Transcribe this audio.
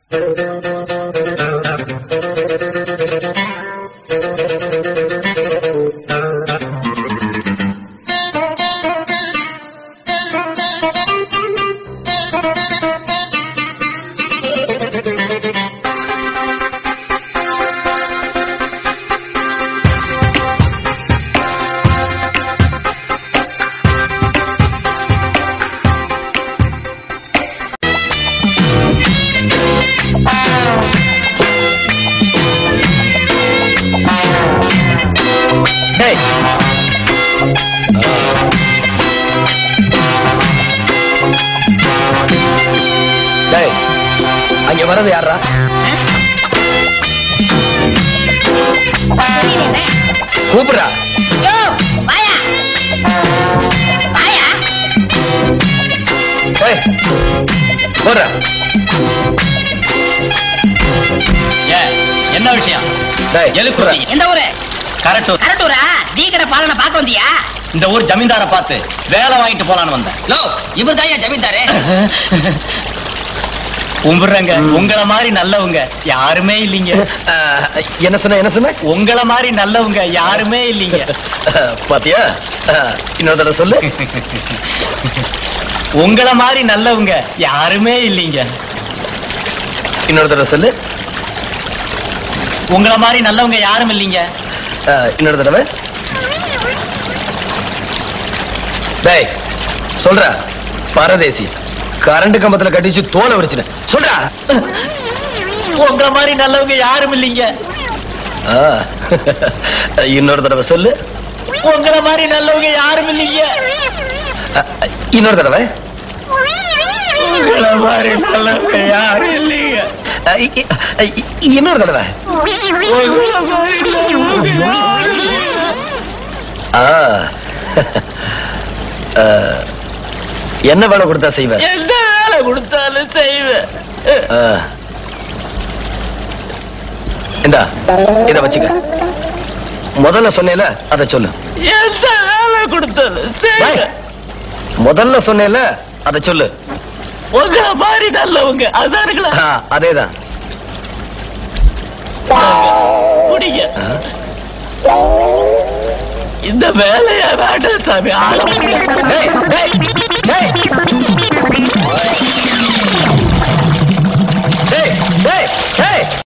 டேய் டேய் அங்க வர்றது யாரா கூப்பிடுறா யோ வாயா வாயா ஏய் போடுற ஏன் என்ன விஷயம் டேய் எதுக்கு போடுறா. வந்தீங்க? எந்த ஊரு கரெக்ட் கரட்டூரா டீ கடை பாலனை பார்க்க வந்தியா இந்த ஊர் ஜமீன்தார பார்த்து வேலை வாங்கிட்டு போலான்னு வந்தேன் லோ இவர் தான் ஜமீன்தாரு கும்பிடுறேங்க உங்கள மாதிரி நல்லவங்க யாருமே இல்லைங்க அஹ், என்ன சொன்ன என்ன சொன்ன உங்கள மாதிரி நல்லவங்க யாருமே இல்லைங்க அஹ், பாத்தியா அஹ், இன்னொரு தடவை சொல்லு உங்கள மாதிரி நல்லவங்க யாருமே இல்லைங்க இன்னொரு தடவை சொல்லு உங்கள மாதிரி நல்லவங்க யாரும் இல்லைங்க அஹ், இன்னொரு தடவை டேய் சொல்ற பரதேசி கரண்ட் கம்பத்துல கட்டிச்சு தோலை உரிச்சுன சொல்றா உங்கள மாதிரி நல்லவங்க யாரும் இல்லைங்க அஹ், இன்னொரு தடவை சொல்லு உங்கள மாதிரி நல்லவங்க யாரும் இல்லைங்க அஹ், இன்னொரு தடவை உங்கள மாதிரி நல்லவங்க யாரும் இல்லைங்க அஹ், இ- இ- இ- இன்னொரு தடவை உங்கள மாதிரி நல்லவங்க யாரும் இல்லைங்க. ஆ. அஹ், என்ன வேலை கொடுத்தா செய்வேன் எந்த வேலை கொடுத்தாலும் செய்வேன் இந்தா இத வச்சுக்க முதல்ல சொன்னேல அத சொல்லு எந்த வேலை கொடுத்தாலும் டேய், செய்வேன் முதல்ல சொன்னேல அத சொல்லு உங்கள மாதிரி நல்லவங்க அதானுங்களா ஆ, அதேதான் குடிங்க ஆ. இந்த வேலையா வேண்டாம் சாமி ஆள டேய், டேய், டேய்.